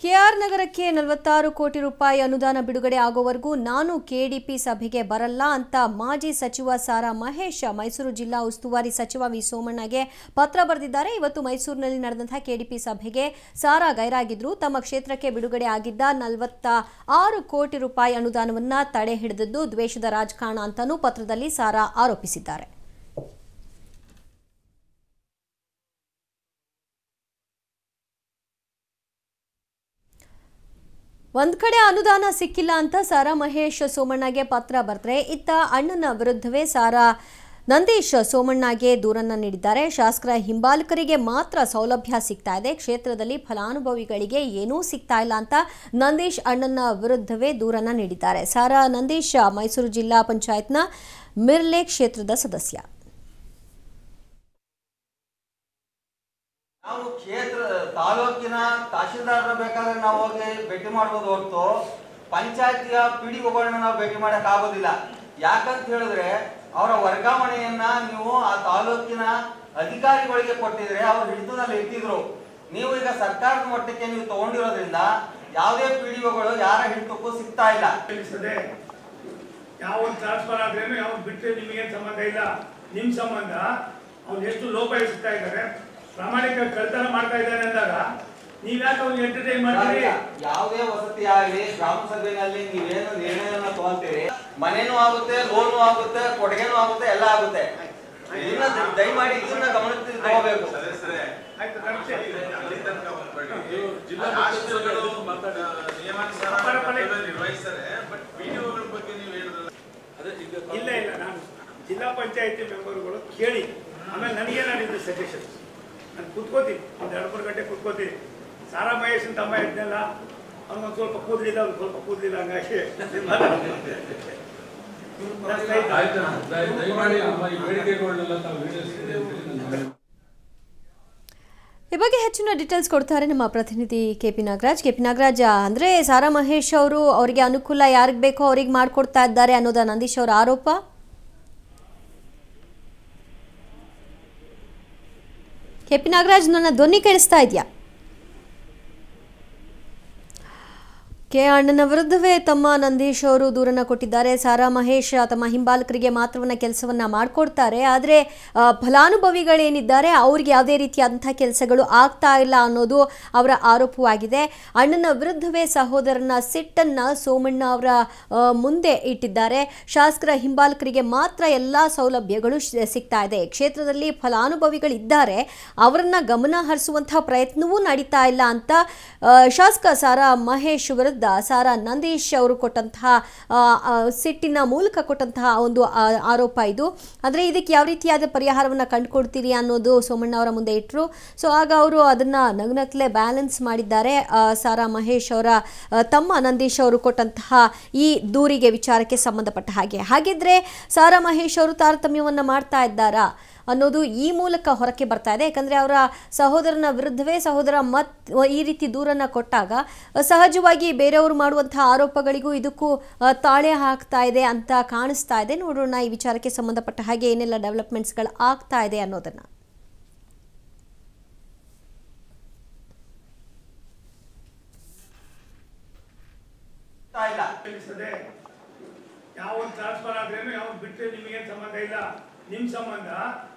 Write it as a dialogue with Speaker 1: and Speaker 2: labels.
Speaker 1: K R ನಗರಕ್ಕೆ ನಲವತ್ತಾರು ಕೋಟಿ ರೂಪಾಯಿ ಅನುದಾನ ಬಿಡುಗಡೆ ಆಗೋವರೆಗೂ ನಾನು ಕೆಡಿಪಿ ಸಭೆಗೆ ಬರಲ್ಲ ಅಂತ ಮಾಜಿ ಸಚಿವ ಸಾರಾ ಮಹೇಶ್ ಮೈಸೂರು ಜಿಲ್ಲಾ ಉಸ್ತುವಾರಿ ಸಚಿವ ವಿ ಸೋಮಣ್ಣಗೆ ಪತ್ರ ಬರೆದಿದ್ದಾರೆ ಇವತ್ತು ಮೈಸೂರಿನಲ್ಲಿ ನಡೆದಂತಹ ಕೆಡಿಪಿ ಸಭೆಗೆ ಸಾರಾ ಗೈರಾಗಿದ್ರು ತಮ್ಮ ಕ್ಷೇತ್ರಕ್ಕೆ ಬಿಡುಗಡೆ ಆಗಿದ್ದ ನಲವತ್ತ ಆರು ಕೋಟಿ ರೂಪಾಯಿ ಅನುದಾನವನ್ನ ತಡೆ ಹಿಡಿದದ್ದು ದ್ವೇಷದ ರಾಜಕಾರಣ ಅಂತಾನೂ ಪತ್ರದಲ್ಲಿ ಸಾರಾ ಆರೋಪಿಸಿದ್ದಾರೆ ಒಂದ್ ಕಡೆ ಅನುದಾನ ಸಿಕ್ಕಿಲ್ಲ ಅಂತ ಸಾರಾ ಮಹೇಶ್ ಸೋಮಣ್ಣಗೆ ಪತ್ರ ಬರೆದ್ರೆ ಇತ್ತ ಅಣ್ಣನ ವಿರುದ್ಧವೇ ಸಾರಾ ನಂದೀಶ್ ಸೋಮಣ್ಣಗೆ ದೂರನ್ನ ನೀಡಿದ್ದಾರೆ ಶಾಸಕರ ಹಿಂಬಾಲಕರಿಗೆ ಮಾತ್ರ ಸೌಲಭ್ಯ ಸಿಗ್ತಾ ಇದೆ ಕ್ಷೇತ್ರದಲ್ಲಿ ಫಲಾನುಭವಿಗಳಿಗೆ ಏನೂ ಸಿಗ್ತಾ ಇಲ್ಲ ಅಂತ ನಂದೀಶ್ ಅಣ್ಣನ ವಿರುದ್ಧವೇ ದೂರನ್ನ ನೀಡಿದ್ದಾರೆ ಸಾರಾ ನಂದೀಶ್ ಮೈಸೂರು ಜಿಲ್ಲಾ ಪಂಚಾಯತ್ನ ಮಿರ್ಲೆ ಕ್ಷೇತ್ರದ ಸದಸ್ಯ
Speaker 2: ನಾವು ಕ್ಷೇತ್ರ ತಾಲೂಕಿನ ತಹಶೀಲ್ದಾರ್ನ ಬೇಕಾದ್ರೆ ನಾವು ಹೋಗಿ ಭೇಟಿ ಮಾಡ್ಬೋದು ಹೊರತು ಪಂಚಾಯತಿಯ ಪಿಡಿಒಗಳನ್ನ ನಾವು ಭೇಟಿ ಮಾಡಕ್ ಆಗೋದಿಲ್ಲ ಯಾಕಂತ ಹೇಳಿದ್ರೆ ಅವರ ವರ್ಗಾವಣೆಯನ್ನ ನೀವು ಆ ತಾಲೂಕಿನ ಅಧಿಕಾರಿಗಳಿಗೆ ಕೊಟ್ಟಿದ್ರೆ ಅವ್ರು ಹಿಡಿತದಲ್ಲಿ ಇಟ್ಟಿದ್ರು ನೀವು ಈಗ ಸರ್ಕಾರದ ಮಟ್ಟಕ್ಕೆ ನೀವು ತಗೊಂಡಿರೋದ್ರಿಂದ ಯಾವುದೇ ಪಿಡಿಒಗಳು ಯಾರ ಹಿಡಿತಕ್ಕೂ ಸಿಗ್ತಾ ಇಲ್ಲ
Speaker 3: ತಿಳಿಸದೆ ಯಾವ ಟ್ರಾನ್ಸ್ಫರ್ ಆದ್ರೇನು ಯಾವ ಬಿಟ್ಟರೆ ನಿಮಗೇನು ಸಂಬಂಧ ಇಲ್ಲ ನಿಮ್ ಸಂಬಂಧ ಅವ್ನು ಎಷ್ಟು ಲೋಪ ಎಸಗ್ತಾ ಇದ್ದಾರೆ ಪ್ರಾಮಾಣಿಕ ಕಳ್ತನ ಮಾಡ್ತಾ ಇದ್ದಾರೆ ಅಂದಾಗ ನೀವ್ಯಾಕೆ ಅವ್ನಿಗೆ ಎಂಟರ್ಟೈನ್ ಮಾಡ್ತೀರಿ
Speaker 2: ಯಾವುದೇ ವಸತಿ ಆಗಲಿ ಗ್ರಾಮ ಸಭೆಯಲ್ಲಿ ನೀವೇನು ನಿರ್ಣಯವನ್ನು ತಗೊಂತೀರಿ ಮನೇನೂ ಆಗುತ್ತೆ ಲೋನು ಆಗುತ್ತೆ ಕೊಡುಗೆನೂ ಆಗುತ್ತೆ ಎಲ್ಲ ಆಗುತ್ತೆ ಇದನ್ನ ದ- ದಯಮಾಡಿ ಇದನ್ನ ಗಮನಕ್ಕೆ ತಗೋಬೇಕು
Speaker 3: ಆಯ್ತು ನಡ್ಸಿ.
Speaker 4: ಅಲ್ಲಿ ತನಕ ಬಂದ್ಬಿಡಿ. ಜಿಲ್ಲಾ ಪಂಚಾಯತ್ಗಳು ನಿಯಮಾನುಸಾರ ಕರ್ತವ್ಯ ನಿರ್ವಹಿಸ್ತಾರೆ ಬಟ್ ವಿಡಿಯೋಗಳ ಬಗ್ಗೆ ನೀವು ಹೇಳಿದ್ರಲ್ಲ ಅದೇ ಈಗ
Speaker 3: ಇಲ್ಲ ಇಲ್ಲ ನಾನು ಜಿಲ್ಲಾ ಪಂಚಾಯತಿ ಮೆಂಬರ್ಗಳು ಕೇಳಿ ಆಮೇಲೆ ನನಗೆ ನಾನಿದ್ದು ಸಜೆಷನ್ ನಾನು ಕೂತ್ಕೋತೀನಿ ಒಂದು ಎರಡು ಮೂರು ಗಂಟೆ ಕೂತ್ಕೋತೀನಿ ಸಾರಾ ಮಹೇಶನ್ ತಮ್ಮ ಇದ್ನಲ್ಲ ಅವ್ನಿಗೊಂದು ಸ್ವಲ್ಪ ಕೂದಲಿಲ್ಲ ಅವ್ನು ಸ್ವಲ್ಪ ಕೂದಲಿಲ್ಲ ಹಂಗಾಗಿ
Speaker 5: ಆಯ್ತು ದಯ- ದಯಮಾಡಿ ನಮ್ಮ ಈ ಬೇಡಿಕೆಗಳನ್ನೆಲ್ಲ ತಾವು ಈಡೇರಿಸ್ತೀರಿ ಅಂತೇಳಿ ನನ್ನ ಮನವಿ.
Speaker 1: ಈ ಬಗ್ಗೆ ಹೆಚ್ಚಿನ ಡೀಟೇಲ್ಸ್ ಕೊಡ್ತಾರೆ ನಮ್ಮ ಪ್ರತಿನಿಧಿ K P Nagaraj K P Nagaraj ಅಂದ್ರೆ ಸಾರಾ ಮಹೇಶ್ ಅವರು ಅವರಿಗೆ ಅನುಕೂಲ ಯಾರಿಗೆ ಬೇಕೋ ಅವ್ರಿಗೆ ಮಾಡ್ಕೊಡ್ತಾ ಇದ್ದಾರೆ ಅನ್ನೋದ ನಂದೀಶ್ ಅವರ ಆರೋಪ ಕೆ ಪಿ ನಾಗರಾಜ್ ನನ್ನ ಧ್ವನಿ ಕೇಳಿಸ್ತಾ ಇದೆಯಾ ಕೆ ಅಣ್ಣನ ವಿರುದ್ಧವೇ ತಮ್ಮ ನಂದೀಶ್ ಅವರು ದೂರನ್ನ ಕೊಟ್ಟಿದ್ದಾರೆ ಸಾರಾ ಮಹೇಶ್ ತಮ್ಮ ಹಿಂಬಾಲಕರಿಗೆ ಮಾತ್ರವನ್ನ ಕೆಲಸವನ್ನ ಮಾಡಿಕೊಡ್ತಾರೆ ಆದರೆ ಫಲಾನುಭವಿಗಳೇನಿದ್ದಾರೆ ಅವ್ರಿಗೆ ಯಾವುದೇ ರೀತಿಯಾದಂಥ ಕೆಲಸಗಳು ಆಗ್ತಾ ಇಲ್ಲ ಅನ್ನೋದು ಅವರ ಆರೋಪವಾಗಿದೆ ಅಣ್ಣನ ವಿರುದ್ಧವೇ ಸಹೋದರನ ಸಿಟ್ಟನ್ನ ಸೋಮಣ್ಣ ಅವರ ಆ, ಮುಂದೆ ಇಟ್ಟಿದ್ದಾರೆ ಶಾಸಕರ ಹಿಂಬಾಲಕರಿಗೆ ಮಾತ್ರ ಎಲ್ಲ ಸೌಲಭ್ಯಗಳು ಶ್- ಸಿಗ್ತಾ ಇದೆ ಕ್ಷೇತ್ರದಲ್ಲಿ ಫಲಾನುಭವಿಗಳಿದ್ದಾರೆ ಅವರನ್ನ ಗಮನ ಹರಿಸುವಂತಹ ಪ್ರಯತ್ನವೂ ನಡೀತಾ ಇಲ್ಲ ಅಂತ ಆ, ಶಾಸಕ ಸಾರಾ ಮಹೇಶ್ ವಿರುದ್ಧ ಸಾರಾ ನಂದೀಶ್ ಅವರು ಕೊಟ್ಟಂತಹ ಆ, ಆ, ಸಿಟ್ಟಿನ ಮೂಲಕ ಕೊಟ್ಟಂತಹ ಒಂದು ಆ, ಆರೋಪ ಇದು ಅಂದರೆ ಇದಕ್ಕೆ ಯಾವ ರೀತಿಯಾದ ಪರಿಹಾರವನ್ನು ಕಂಡುಕೊಡ್ತೀರಿ ಅನ್ನೋದು ಸೋಮಣ್ಣ ಅವರ ಮುಂದೆ ಇಟ್ಟರು ಸೊ ಆಗ ಅವರು ಅದನ್ನು ನಗ್ನಕ್ಲೆ ಬ್ಯಾಲೆನ್ಸ್ ಮಾಡಿದ್ದಾರೆ ಆ, ಸಾರಾ ಮಹೇಶ್ ಅವರ ಆ, ತಮ್ಮ ನಂದೀಶ್ ಅವರು ಕೊಟ್ಟಂತಹ ಈ ದೂರಿಗೆ ವಿಚಾರಕ್ಕೆ ಸಂಬಂಧಪಟ್ಟ ಹಾಗೆ ಹಾಗಿದ್ರೆ ಸಾರಾ ಮಹೇಶ್ ಅವರು ತಾರತಮ್ಯವನ್ನು ಮಾಡ್ತಾ ಇದ್ದಾರಾ ಅನ್ನೋದು ಈ ಮೂಲಕ ಹೊರಕ್ಕೆ ಬರ್ತಾ ಇದೆ ಯಾಕಂದರೆ ಅವರ ಸಹೋದರನ ವಿರುದ್ಧವೇ ಸಹೋದರ ಮತ್ ಈ ರೀತಿ ದೂರನ್ನು ಕೊಟ್ಟಾಗ ಸಹಜವಾಗಿ ಬೇರೆಯವರು ಮಾಡುವಂತಹ ಆರೋಪಗಳಿಗೂ ಇದಕ್ಕೂ ಆ, ತಾಳೆ ಹಾಕ್ತಾ ಇದೆ ಅಂತ ಕಾಣಿಸ್ತಾ ಇದೆ ನೋಡೋಣ ಈ ವಿಚಾರಕ್ಕೆ ಸಂಬಂಧಪಟ್ಟ ಹಾಗೆ ಏನೆಲ್ಲ ಡೆವಲಪ್ಮೆಂಟ್ಸ್ಗಳು ಆಗ್ತಾ ಇದೆ ಅನ್ನೋದನ್ನು
Speaker 2: ಸಿಗ್ತಾ ಇಲ್ಲ
Speaker 3: ತಿಳಿಸದೆ ಯಾವ ಟ್ರಾನ್ಸ್ಫರ್ ಆದ್ರೇನು ಯಾವ ಬಿಟ್ಟರೆ ನಿಮಗೇನು ಸಂಬಂಧ ಇಲ್ಲ ನಿಮ್ ಸಂಬಂಧ